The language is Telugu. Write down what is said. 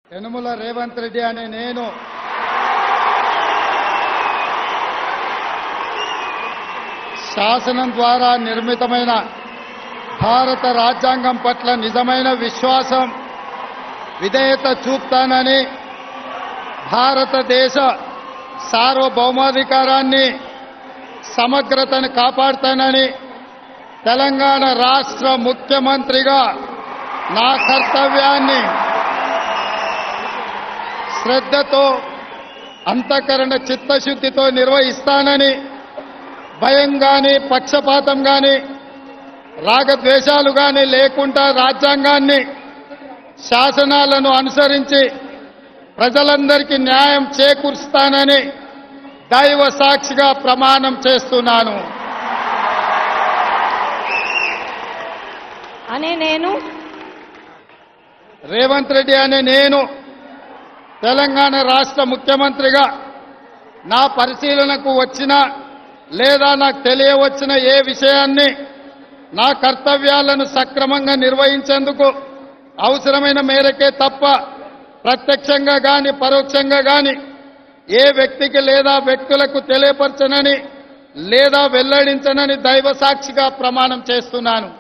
యనుమల రేవంత్ రెడ్డి అనే నేను శాసనం ద్వారా నిర్మితమైన భారత రాజ్యాంగం పట్ల నిజమైన విశ్వాసం విధేయత చూపుతానని భారతదేశ సార్వభౌమాధికారాన్ని సమగ్రతను కాపాడుతానని తెలంగాణ రాష్ట్ర ముఖ్యమంత్రిగా నా కర్తవ్యాన్ని శ్రద్ధతో అంతఃకరణ చిత్తశుద్ధితో నిర్వహిస్తానని భయం గాని పక్షపాతం గాని రాగద్వేషాలు గాని లేకుండా రాజ్యాంగాన్ని శాసనాలను అనుసరించి ప్రజలందరికీ న్యాయం చేకూరుస్తానని దైవ సాక్షిగా ప్రమాణం చేస్తున్నాను అనే నేను రేవంత్ రెడ్డి అనే నేను తెలంగాణ రాష్ట్ర ముఖ్యమంత్రిగా నా పరిశీలనకు వచ్చిన లేదా నాకు తెలియవచ్చిన ఏ విషయాన్ని నా కర్తవ్యాలను సక్రమంగా నిర్వహించేందుకు అవసరమైన మేరకే తప్ప ప్రత్యక్షంగా గాని పరోక్షంగా గాని ఏ వ్యక్తికి లేదా వ్యక్తులకు తెలియపరచనని లేదా వెల్లడించనని దైవ సాక్షిగా ప్రమాణం చేస్తున్నాను